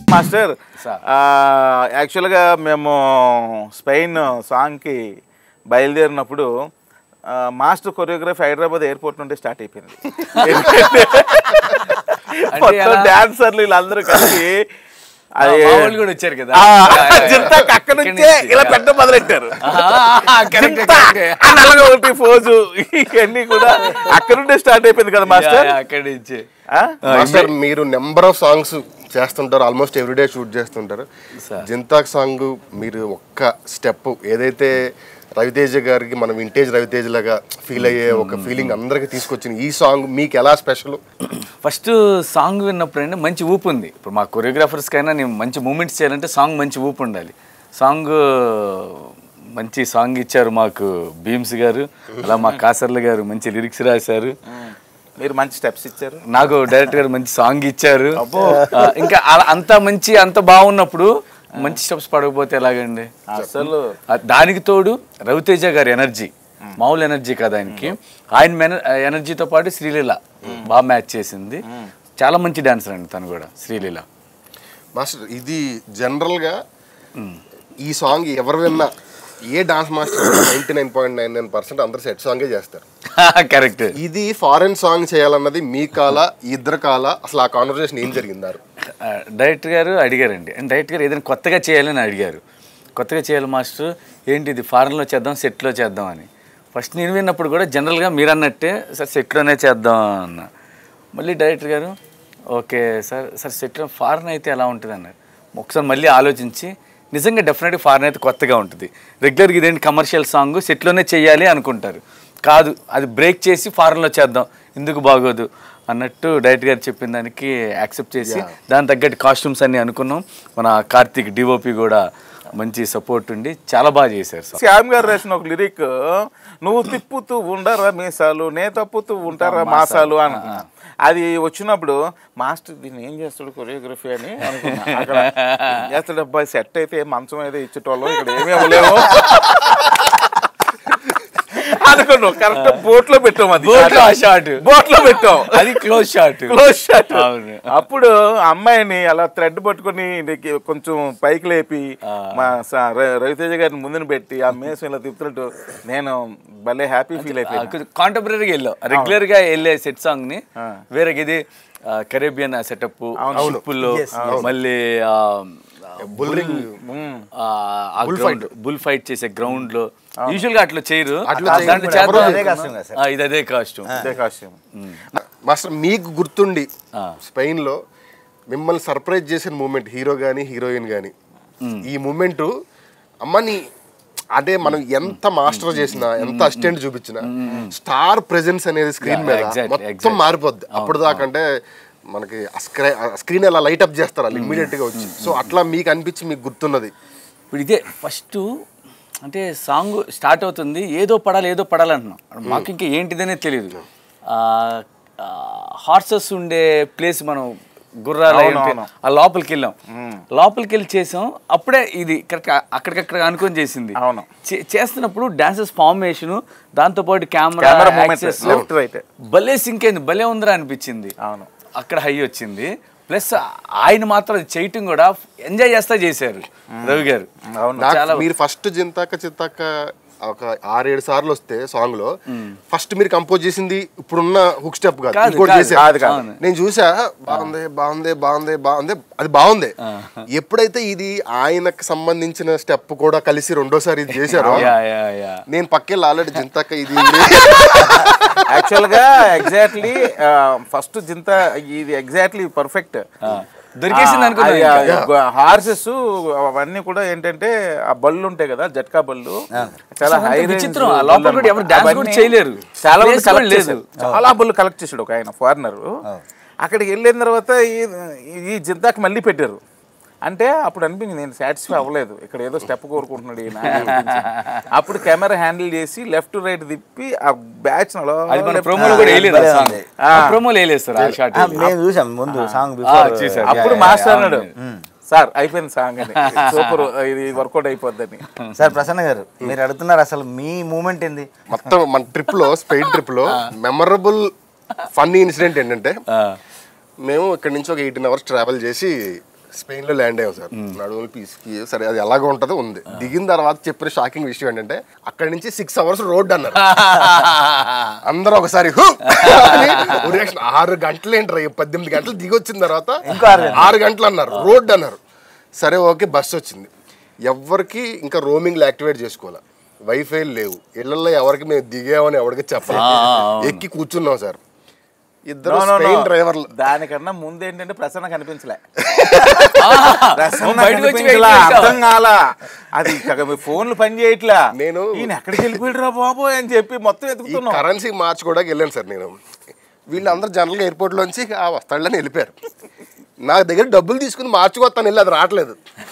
Master sir. ఆ, యాక్చువల్గా మేము స్పెయిన్ సాంగ్కి బయలుదేరినప్పుడు ఆ, మాస్టర్ కొరియోగ్రఫీ హైదరాబాద్ ఎయిర్పోర్ట్ నుండి స్టార్ట్ అయిపోయింది మొత్తం ఎలా? డాన్సర్లు వీళ్ళందరూ కలిసి అది మా వాళ్ళు కూడా వచ్చారు కదా ఆ, జింతాక్ అక్కడ నుంచే ఇలా పెట్ట మొదలెట్టారు కరెక్ట్ జింతాక్ అని అలాగే ఒకటి ఫోజు ఇవన్నీ కూడా అక్కడ నుండే స్టార్ట్ అయిపోయింది కదా మాస్టర్ అక్కడి నుంచి ఆ? మాస్టర్ మీరు నెంబర్ ఆఫ్ సాంగ్స్ చేస్తుంటారు ఆల్మోస్ట్ ఎవ్రీడే షూట్ చేస్తుంటారు Sir. జింతాక్ సాంగ్ మీరు ఒక్క స్టెప్ ఏదైతే రవితేజ గారికి మన వింటేజ్ రవితేజ్ లాగా ఫీల్ అయ్యే ఒక ఫీలింగ్ అందరికి తీసుకొచ్చింది ఈ సాంగ్ మీకు ఎలా స్పెషల్ ఫస్ట్ సాంగ్ విన్నప్పుడు అంటే మంచి ఊపు ఉంది ఇప్పుడు మా కొరియోగ్రాఫర్స్కైనా నేను మంచి మూమెంట్స్ చేయాలంటే సాంగ్ మంచి ఊపు ఉండాలి సాంగ్ మంచి సాంగ్ ఇచ్చారు మాకు భీమ్స్ గారు అలా మా కాసర్ల గారు మంచి లిరిక్స్ రాశారు మీరు మంచి స్టెప్స్ ఇచ్చారు నాకు డైరెక్టర్ గారు మంచి సాంగ్ ఇచ్చారు ఆ, ఇంకా అలా అంత మంచి అంత బాగున్నప్పుడు మంచి స్టెప్స్ పడకపోతే ఎలాగండి అసలు ఆ, దానికి తోడు రవితేజ గారి ఎనర్జీ మామూలు ఎనర్జీ కదా ఆయనకి ఆయన మెన- ఎనర్జీతో పాటు శ్రీలీల బాగా మ్యాచ్ చేసింది చాలా మంచి డాన్సర్ అండి తను కూడా శ్రీలీల మాస్టర్ ఇది జనరల్గా ఈ సాంగ్ ఎవరు విన్నా ఏ dance master ninety nine point nine nine percent అందరు సెట్ సాంగే చేస్తారు కరెక్ట్ ఇది ఫారెన్ సాంగ్ చేయాలన్నది మీ కాల ఈ ఇద్దరు కాల అసలు ఆ కాన్వర్సేషన్ ఏం జరిగిందారు డైరెక్టర్ గారు అడిగారండి అండ్ డైరెక్టర్ గారు ఏదైనా కొత్తగా చేయాలని అడిగారు కొత్తగా చేయాలి మాస్టర్ ఏంటి ఇది ఫారెన్లో చేద్దాం సెట్లో చేద్దాం అని ఫస్ట్ నేను విన్నప్పుడు కూడా జనరల్గా మీరు అన్నట్టే సార్ సెట్లోనే చేద్దాం అన్న మళ్ళీ డైరెక్టర్ గారు ఓకే సార్ సార్ సెట్లో ఫారెన్ అయితే ఎలా ఉంటుంది అన్నారు ఒకసారి మళ్ళీ ఆలోచించి నిజంగా డెఫినెట్గా ఫారెన్ అయితే కొత్తగా ఉంటుంది రెగ్యులర్గా ఇదేంటి కమర్షియల్ సాంగ్ సెట్లోనే చేయాలి అనుకుంటారు కాదు అది బ్రేక్ చేసి ఫారెన్లో చేద్దాం ఎందుకు బాగోదు అన్నట్టు డైరెక్టర్ గారు చెప్పిన దానికి యాక్సెప్ట్ చేసి దాని తగ్గట్టు కాస్ట్యూమ్స్ అన్ని అనుకున్నాం మన కార్తీక్ డిఓపి కూడా మంచి సపోర్ట్ ఉండి చాలా బాగా చేశారు సార్ శ్యామ్ గారు రాసిన ఒక లిరిక్ నువ్వు తిప్పుతూ ఉండరా మీసాలు నే తప్పుతూ ఉంటారా మాసాలు అని అది వచ్చినప్పుడు మాస్టర్ దీన్ని ఏం చేస్తాడు కొరియోగ్రఫీ అని అనుకున్నా అక్కడ ఏం చేస్తాడు అబ్బాయి సెట్ అయితే మంచం అయితే ఇచ్చేటోళ్ళం ఇక్కడ ఏమీ అవ్వలేము అనుకున్నాం కరెక్ట్ బోట్ లో పెట్టాం అది Boat లో ఆ shot. బోట్ లో పెట్టాం అది క్లోజ్ షాట్ క్లోజ్ షాట్ అవును. అప్పుడు అమ్మాయిని అలా థ్రెడ్ పట్టుకొని నీకు కొంచెం పైకి లేపి మా స- ర- రవితేజ గారిని ముందున పెట్టి ఆ మేసం ఇలా తిప్పుతున్నట్టు నేను భలే హ్యాపీ ఫీల్ అయిపోయాను కాంటెంపరీగా వెళ్ళాం రెగ్యులర్ గా వెళ్ళే సెట్ సాంగ్ ని వేరే ఇది కరేబియన్ సెటప్ షిప్పుల్లో మళ్ళీ బుల్రింగ్ గ్రౌండ్ బుల్ ఫైట్ చేసే గ్రౌండ్ లో యూజువల్ గా అట్లా చేయరు అట్లా దాంట్లో చేయరు. చేద్దాం అదే అనుకున్నాం. ఆ, ఇది అదే కాస్ట్యూమ్ అదే కాస్ట్యూమ్ మాస్టర్ మీకు గుర్తుండి స్పెయిన్ లో మిమ్మల్ని సర్ప్రైజ్ చేసిన మూమెంట్ హీరో గానీ హీరోయిన్ గానీ ఈ మూమెంట్ అమ్మని అంటే మనం ఎంత మాస్టర్ చేసినా ఎంత అసిస్టెంట్ చూపించినా స్టార్ ప్రెజెన్స్ అనేది స్క్రీన్ మీద exactly, మొత్తం exactly. మారిపోద్ది అప్పుడు దాకా అంటే మనకి స్క్రీన్ అలా లైట్ అప్ చేస్తారు వాళ్ళు ఇమ్మీడియట్ గా వచ్చి సో అట్లా మీకు అనిపించి మీకు గుర్తున్నది ఇప్పుడు ఇదే ఫస్ట్ అంటే సాంగ్ స్టార్ట్ అవుతుంది ఏదో పడాలి ఏదో పడాలి అంటున్నాం మాకు ఇంకా ఏంటిదనే తెలియదు హార్సెస్ ఉండే ప్లేస్ మనం గుర్రాలు అయి ఉంటాయి. ఆ లోపలికి వెళ్ళాం లోపలికి వెళ్ళి చేసాం అప్పుడే ఇది కరెక్ట్ అక్కడికక్కడ అనుకొని చేసింది అవును. చే- చేస్తున్నప్పుడు డాన్సెస్ ఫార్మేషన్ దాంతో పాటు camera camera moments left right భలే సింక్ అయింది భలే ఉందిరా అనిపించింది అవును. అక్కడ హై వచ్చింది ప్లస్ ఆయన మాత్రం అది చేయటం కూడా ఎంజాయ్ చేస్తా చేశారు రవి గారు అవును. నాకు చాలా మీరు ఫస్ట్ జింతాక చిత్తాక ఒక ఆరేడు సార్లు వస్తే సాంగ్ లో ఫస్ట్ మీరు కంపోజ్ చేసింది ఇప్పుడున్న హుక్ స్టెప్ కాదు కాదు, ఇంకోటి కాదు, చేశారు. కాదు, కాదు. అవును. నేను చూసా బాగుంది బాగుంది బాగుంది బాగుంది అది బాగుంది ఎప్పుడైతే ఇది ఆయనకు సంబంధించిన స్టెప్ కూడా కలిసి రెండోసారి ఇది చేశారో యా యా యా నేను పక్కెళ్ళి ఆల్రెడీ జింతాక ఇది యాక్చువల్ గా ఎగ్జాక్ట్లీ ఫస్ట్ జింత ఇది ఎగ్జాక్ట్లీ పర్ఫెక్ట్ దొరికేసింది అనుకున్నా హార్సెస్ అవన్నీ కూడా ఏంటంటే ఆ బళ్ళు ఉంటాయి కదా జట్కా బళ్ళు చాలా అసలు హై అంత విచిత్రం. ఆ లోపల కూడా ఎవరు dance కూడా చేయలేరు. చాలా మంది Place కూడా collect లేదు. చేశారు. చాలా బళ్ళు కలెక్ట్ చేసాడు ఒక ఆయన ఫారినర్ అక్కడికి వెళ్ళిన తర్వాత ఈ- ఈ జింతాకి మళ్ళీ పెట్టారు అంటే అప్పుడు అనిపించింది నేను సాటిస్ఫై అవ్వలేదు ఇక్కడ ఏదో స్టెప్ కోరుకుంటున్నాడు ఈయన అని అనిపించింది. అప్పుడు కెమెరా హ్యాండిల్ చేసి లెఫ్ట్ రైట్ తిప్పి ఆ బ్యాచ్ అది మన ప్రోమోలో కూడా వేయలేదు ఆ సాంగ్ ప్రోమోలో వేయలేదు సార్ ఆ షాట్ మేము చూసాం ముందు సాంగ్ ఆ, బిఫోర్ చూశారు. అప్పుడు మాస్టర్ అన్నాడు సార్ అయిపోయింది సాంగ్ అని సూపర్ ఇది వర్కౌట్ అయిపోద్దని సార్ ప్రసన్న గారు మీరు అడుగుతున్నారు అసలు మీ మూమెంట్ ఏంది మొత్తం మన ట్రిప్ లో స్పెయిన్ ట్రిప్ లో మెమరబుల్ ఫన్నీ ఇన్సిడెంట్ ఏంటంటే మేము ఇక్కడ నుంచి ఒక ఎయిటీన్ అవర్స్ ట్రావెల్ చేసి స్పెయిన్ లో ల్యాండ్ అయ్యాం సార్ నడువులు పీస్కి సరే అది ఎలాగో ఉంటుందో ఉంది దిగిన తర్వాత చెప్పిన షాకింగ్ విషయం ఏంటంటే అక్కడి నుంచి సిక్స్ అవర్స్ రోడ్ అన్నారు అందరూ ఒకసారి "హు!" అని ఒక reaction. ఆరు గంటలు ఏంట్రా ఈ పద్దెనిమిది గంటలు దిగి వచ్చిన తర్వాత ఆరు గంటలు అన్నారు రోడ్ అన్నారు సరే ఓకే బస్సు వచ్చింది ఎవరికి ఇంకా రోమింగ్లు యాక్టివేట్ చేసుకోవాలి వైఫై లేవు ఇళ్లలో ఎవరికి మేము దిగామని ఎవరికి చెప్పలేదు ఎక్కి కూర్చున్నాం సార్ ఇద్దరు No, no, no. స్పెయిన్ డ్రైవర్లు దానికన్నా ముందు ఏంటంటే ప్రసన్న కనిపించలే ఓ, ప్రసన్న బయటకు వచ్చి కనిపించలా, వెయిట్ చేసావా? అర్థం కాలా అది ఇక మీ ఫోన్లు పని చేయట్లా నేను- ఈయన ఎక్కడికి వెళ్ళిపోయాడురా బాబు అని చెప్పి మొత్తం ఈ ఎత్తుకుతున్నాం కరెన్సీ మార్చుకోవడానికి వెళ్ళాను సార్ నేను వీళ్ళందరూ జనరల్గా ఎయిర్పోర్ట్లోంచి ఆ వస్తాళ్ళని వెళ్ళిపోయారు నా దగ్గర డబ్బులు తీసుకుని మార్చుకొస్తాను వెళ్ళి అది రావట్లేదు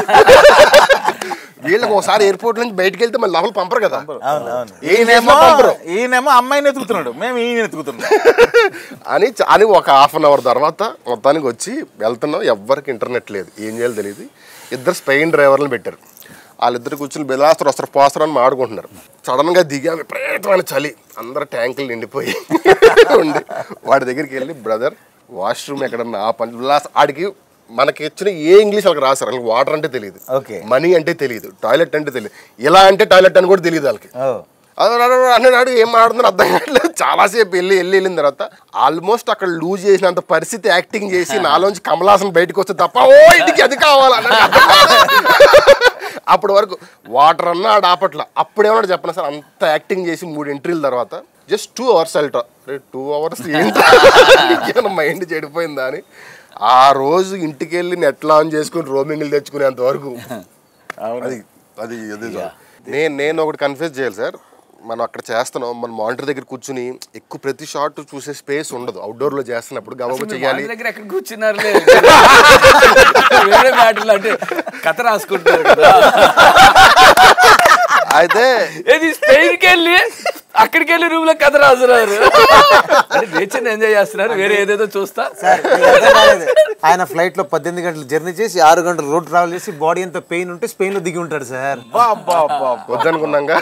వీళ్ళకి ఒకసారి ఎయిర్పోర్ట్ నుంచి బయటికి వెళ్తే మళ్ళీ లోపల పంపరు కదా అవును అవును ఏం ఈయనేమో చేసినా పంపరు ఈయనేమో అమ్మాయిని ఎత్తుకుతున్నాడు మేము ఈయన ఎత్తుకుతున్నాం అని చ- అని ఒక హాఫ్ అన్ అవర్ తర్వాత మొత్తానికి వచ్చి వెళ్తున్నాం ఎవ్వరికి ఇంటర్నెట్ లేదు ఏం చేయాలో తెలియదు ఇద్దరు స్పెయిన్ డ్రైవర్లు పెట్టారు వాళ్ళిద్దరు కూర్చుని బెలాస్తారు వస్తారు పోస్తారు అని మాడుకుంటున్నారు సడన్ గా దిగా విపరీతమైన చలి అందరు ట్యాంకులు నిండిపోయి ఉండి వాడి దగ్గరికి వెళ్ళి బ్రదర్ వాష్రూమ్ ఎక్కడన్నా ఆ పని బిలాస్ ఆడికి మనకి ఇచ్చిన ఏ ఇంగ్లీష్ వాళ్ళకి రాశారు వాళ్ళకి వాటర్ అంటే తెలియదు Okay. మనీ అంటే తెలియదు టాయిలెట్ అంటే తెలియదు ఇలా అంటే టాయిలెట్ అని కూడా తెలియదు వాళ్ళకి ఓ అన్నాడు ఏం ఆడుతున్నారు అర్థం కావట్లేదు చాలాసేపు వెళ్ళి వెళ్ళి వెళ్ళిన తర్వాత ఆల్మోస్ట్ అక్కడ లూజ్ చేసినంత పరిస్థితి యాక్టింగ్ చేసి నాలోంచి కమలాసన్ బయటకు వస్తే తప్ప ఓ ఇంటికి అది కావాలన్నాడు అప్పటి వరకు వాటర్ అన్నా ఆడ ఆపట్ల అప్పుడేమన్నా చెప్పిన సార్ అంత యాక్టింగ్ చేసి మూడు ఎంట్రీల తర్వాత జస్ట్ టూ అవర్స్ అల్ట్రా రే టూ అవర్స్ ఏంటో మైండ్ చెడిపోయిందా అని ఆ రోజు ఇంటికి వెళ్ళి నెట్ ఆన్ చేసుకుని రోమింగ్లు తెచ్చుకునేంత వరకు అది అది అది నేను నేను ఒకటి కన్ఫ్యూజ్ చేయాలి సార్ మనం అక్కడ చేస్తున్నాం మన మానిటర్ దగ్గర కూర్చుని ఎక్కువ ప్రతి షాట్ చూసే స్పేస్ ఉండదు అవుట్డోర్ లో చేస్తున్నప్పుడు గమక అసలు చేయాలి వాళ్ళ దగ్గర ఎక్కడ కూర్చున్నారు వేరే మ్యాటర్లు అంటే కథ రాసుకుంటారు కదా అయితే ఏది స్పెయిన్కి వెళ్ళి అక్కడికి వెళ్ళి రూమ్ లో కథ రాసున్నారు అంటే నేచర్ ఎంజాయ్ చేస్తున్నారు వేరే ఏదేదో చూస్తా సార్ మీకు అర్థం కాలేదు. ఆయన ఫ్లైట్ లో పద్దెనిమిది గంటలు జర్నీ చేసి ఆరు గంటలు రోడ్ ట్రావెల్ చేసి బాడీ అంతా పెయిన్ ఉంటే స్పెయిన్ లో దిగి ఉంటాడు సార్ వద్దనుకున్నాగా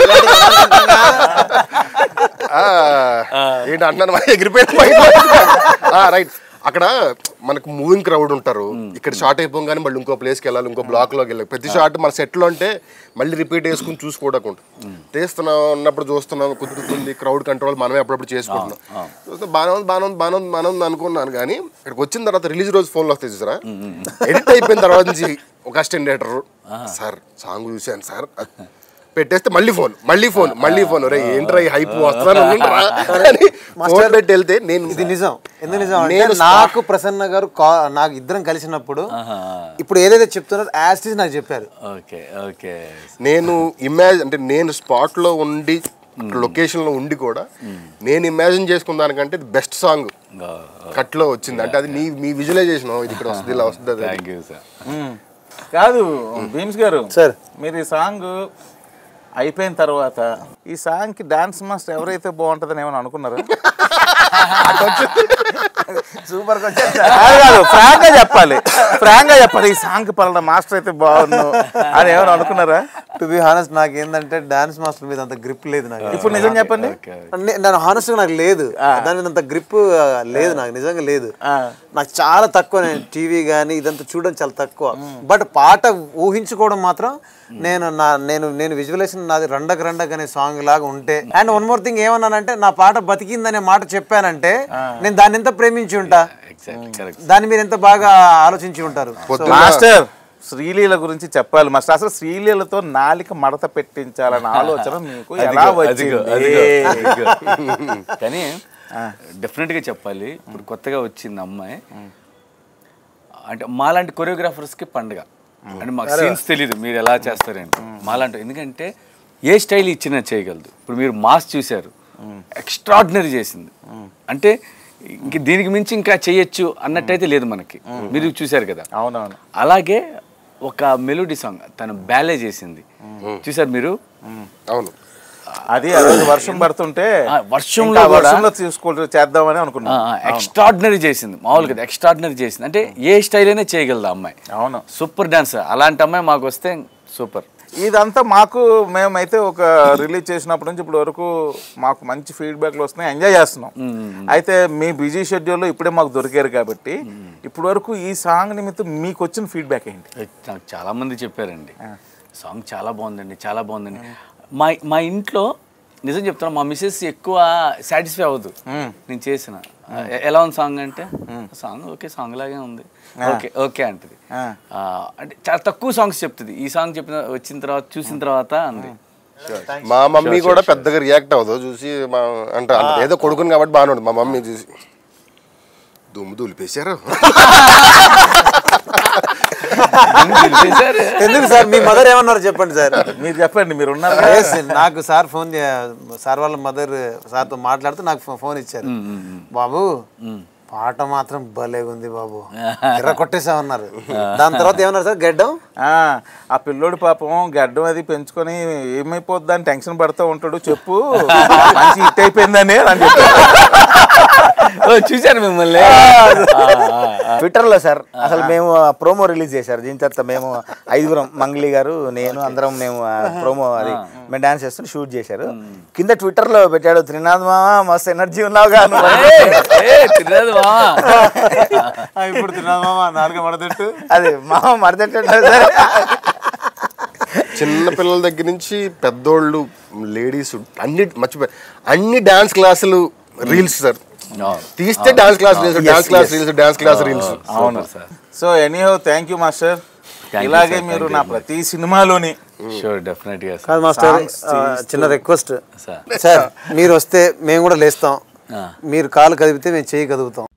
ఆ, ఏంటి అంటున్నాను ఎగిరిపోయింది రైట్ అక్కడ మనకు మూవింగ్ క్రౌడ్ ఉంటారు ఇక్కడ షార్ట్ అయిపోగానే మళ్ళీ ఇంకో ప్లేస్కి వెళ్ళాలి ఇంకో బ్లాక్ లోకి వెళ్ళాలి ప్రతి షాట్ మన set లో అంటే మళ్ళీ రిపీట్ వేసుకుని చూసుకోవడానికి తీస్తున్నాం ఉన్నప్పుడు చూస్తున్నాం కుదురుతుంది క్రౌడ్ కంట్రోల్ మనమే అప్పుడప్పుడు చేసుకుంటున్నాం చూస్తే బాగానే ఉంది బాగానే ఉంది బాగానే ఉంది బాగానే ఉంది అనుకున్నాను కానీ ఇక్కడికి వచ్చిన తర్వాత రిలీజ్ రోజు ఫోన్లో వస్తాయి చూసారా ఎడిట్ అయిపోయిన తర్వాత నుంచి ఒక అసిస్టెంట్ డైరెక్టర్ సార్ సాంగ్ చూశాను సార్ పెట్టేస్తే మళ్ళీ ఫోన్ మళ్ళీ ఫోన్ మళ్ళీ ఫోన్ రే ఏంట్రా ఈ హైప్ వస్తాను అని ఫోన్ పెట్టి వెళ్తే నేను ఇది నిజం ఎందుకు నిజం అంటే నేను నాకు ప్రసన్న గారు కా- నాకు ఇద్దరం కలిసినప్పుడు ఇప్పుడు ఏదైతే చెప్తున్నారో యాజ్ ఇస్ నాకు చెప్పారు ఓకే ఓకే నేను ఇమాజిన్ అంటే నేను స్పాట్ లో ఉండి లొకేషన్ లో ఉండి కూడా నేను ఇమాజిన్ చేసుకున్న దానికంటే బెస్ట్ సాంగ్ కట్ లో వచ్చింది అంటే అది నీ మీ విజువలైజేషన్ ఇది ఇక్కడ వస్తుంది ఇలా వస్తుంది అది. థ్యాంక్ యూ సార్ కాదు భీమ్స్ గారు సార్. మీరు ఈ సాంగ్ అయిపోయిన తర్వాత ఈ సాంగ్ కి డాన్స్ మాస్టర్ ఎవరైతే బాగుంటుందని ఏమైనా అనుకున్నారా సూపర్ కాదు కాదు ఫ్రాంక్ గా చెప్పాలి ఫ్రాంక్ గా చెప్పాలి ఈ సాంగ్ పలానా మాస్టర్ అయితే బాగుండు అని ఏమైనా అనుకున్నారా టు బి హానెస్ట్ నాకు ఏంటంటే డాన్స్ మాస్టర్ మీద అంత గ్రిప్ లేదు నాకు ఇప్పుడు నిజం చెప్పండి నే- నేను హానెస్ట్ నాకు లేదు దాని మీద అంత గ్రిప్ లేదు నాకు నిజంగా లేదు నాకు చాలా తక్కువ నేను టీవీ కానీ ఇదంతా చూడడం చాలా తక్కువ బట్ పాట ఊహించుకోవడం మాత్రం నేను నా నేను నేను విజువలైజేషన్ నాది రండక రండక్ అనే సాంగ్ లాగా ఉంటే అండ్ వన్ మోర్ థింగ్ ఏమన్నానంటే నా పాట బతికిందనే మాట చెప్పానంటే నేను దాన్ని ఎంత ప్రేమించి ఉంటా ఎగ్జాక్ట్లీ కరెక్ట్ దాన్ని మీరు ఎంత బాగా ఆలోచించి ఉంటారు పొద్దున్న మాస్టర్ శ్రీలీల గురించి చెప్పాలి మాస్టర్ అసలు శ్రీలీలతో నాలిక మడత పెట్టించాలన్న ఆలోచన మీకు ఎలా అదిగో, వచ్చింది అదిగో, అదిగో. కానీ డెఫినెట్ గా చెప్పాలి ఇప్పుడు కొత్తగా వచ్చింది అమ్మాయి అంటే మాలాంటి కొరియోగ్రాఫర్స్ కి పండుగ అంటే మాకు సీన్స్ తెలియదు మీరు ఎలా చేస్తారంటే మాలాంటి ఎందుకంటే ఏ స్టైల్ ఇచ్చినా చేయగలదు ఇప్పుడు మీరు మాస్ చూశారు ఎక్స్ట్రాడినరీ చేసింది అంటే ఇంక దీనికి మించి ఇంకా చేయొచ్చు అన్నట్టయితే లేదు మనకి మీరు చూశారు కదా అవునవును అలాగే ఒక మెలోడీ సాంగ్ తను బ్యాలే చేసింది చూసారు మీరు అవును అది ఆ రోజు వర్షం పడుతుంటే ఆ, వర్షంలో ఇంకా కూడా- వర్షంలో తీసుకుంటూ చేద్దామని అనుకున్నాను ఎక్స్ట్రాడినరీ చేసింది మామూలుగా ఎక్స్ట్రాడినరీ చేసింది అంటే ఏ స్టైల్ అయినా చేయగలదు ఆ అమ్మాయి అవును సూపర్ డాన్సర్ అలాంటి అమ్మాయి మాకు వస్తే సూపర్ ఇదంతా మాకు మేమైతే ఒక రిలీజ్ చేసినప్పటి నుంచి ఇప్పుడు వరకు మాకు మంచి ఫీడ్బ్యాక్లు వస్తున్నాయి ఎంజాయ్ చేస్తున్నాం అయితే మీ బిజీ షెడ్యూల్లో ఇప్పుడే మాకు దొరికారు కాబట్టి ఇప్పుడు వరకు ఈ సాంగ్ నిమిత్తం మీకు వచ్చిన ఫీడ్బ్యాక్ ఏంటి నాకు చాలా మంది చెప్పారండి సాంగ్ చాలా బాగుందండి చాలా బాగుందండి మా మా ఇంట్లో నిజం చెప్తాను మా మిస్సెస్ ఎక్కువ సాటిస్ఫై అవ్వదు నేను చేసిన ఎ- ఎలా ఉంది సాంగ్ అంటే సాంగ్ ఓకే సాంగ్ లాగే ఉంది ఓకే ఓకే అంటది ఆ. ఆ, అంటే చాలా తక్కువ సాంగ్స్ చెప్తుంది ఈ సాంగ్ చెప్పిన వచ్చిన తర్వాత చూసిన తర్వాత అంది మా మమ్మీ కూడా పెద్దగా రియాక్ట్ అవ్వదు చూసి మా అంటే అంటే ఏదో కొడుకుని కాబట్టి బాగానే ఉంటుంది మా మమ్మీ చూసి దుమ్ము దులిపేశారు చేశారు. ఎందుకు సార్ మీ మదర్ ఏమన్నారు చెప్పండి సార్ మీరు చెప్పండి మీరు ఉన్నారు Yes, నాకు సార్ ఫోన్ చే- సార్ వాళ్ళ మదర్ సార్తో మాట్లాడుతూ నాకు ఫో- ఫోన్ ఇచ్చారు బాబు పాట మాత్రం భలే ఉంది బాబు ఎర్ర కొట్టేసామన్నారు దాని తర్వాత ఏమన్నారు సార్ గడ్డం ఆ, ఆ పిల్లోడు పాపం గడ్డం అది పెంచుకొని ఏమైపోద్ది అని టెన్షన్ పడుతూ ఉంటాడు చెప్పు మంచి హిట్ అయిపోయిందని అని చెప్పాడు ఓ, చూశాను మిమ్మల్ని ట్విట్టర్ లో సార్ అసలు మేము ప్రోమో రిలీజ్ చేశారు దీని తర్వాత మేము ఐదుగురం మంగ్లీ గారు నేను అందరం మేము ప్రోమో అది మేము డాన్స్ చేస్తూ షూట్ చేశారు కింద ట్విట్టర్ లో పెట్టాడు త్రినాథ్ మామ మస్తు ఎనర్జీ ఉన్నావుగా నువ్వు అని. ఏ, తినలేదు మావా ఇప్పుడు తిన్నామా నాలుగు మడతట్టు అది మామ మరదట్టాడు సార్ చిన్న పిల్లల దగ్గర నుంచి పెద్దోళ్ళు లేడీస్ అన్ని మర్చిపోయి అన్ని డాన్స్ క్లాసులు రీల్స్ సార్ తీస్తే dance class reels dance class reels dance class reels అవును sir so anyhow thank you master you, ఇలాగే sir. మీరు Thank నా you ప్రతి సినిమాలోని షూర్ డెఫినెట్గా కాదు సార్ మాస్టర్ ఆ, చిన్న రిక్వెస్ట్ సార్ సార్ మీరు వస్తే మేము కూడా లేస్తాం ఆ. మీరు కాలు కదిపితే మేము చేయి కదుపుతాం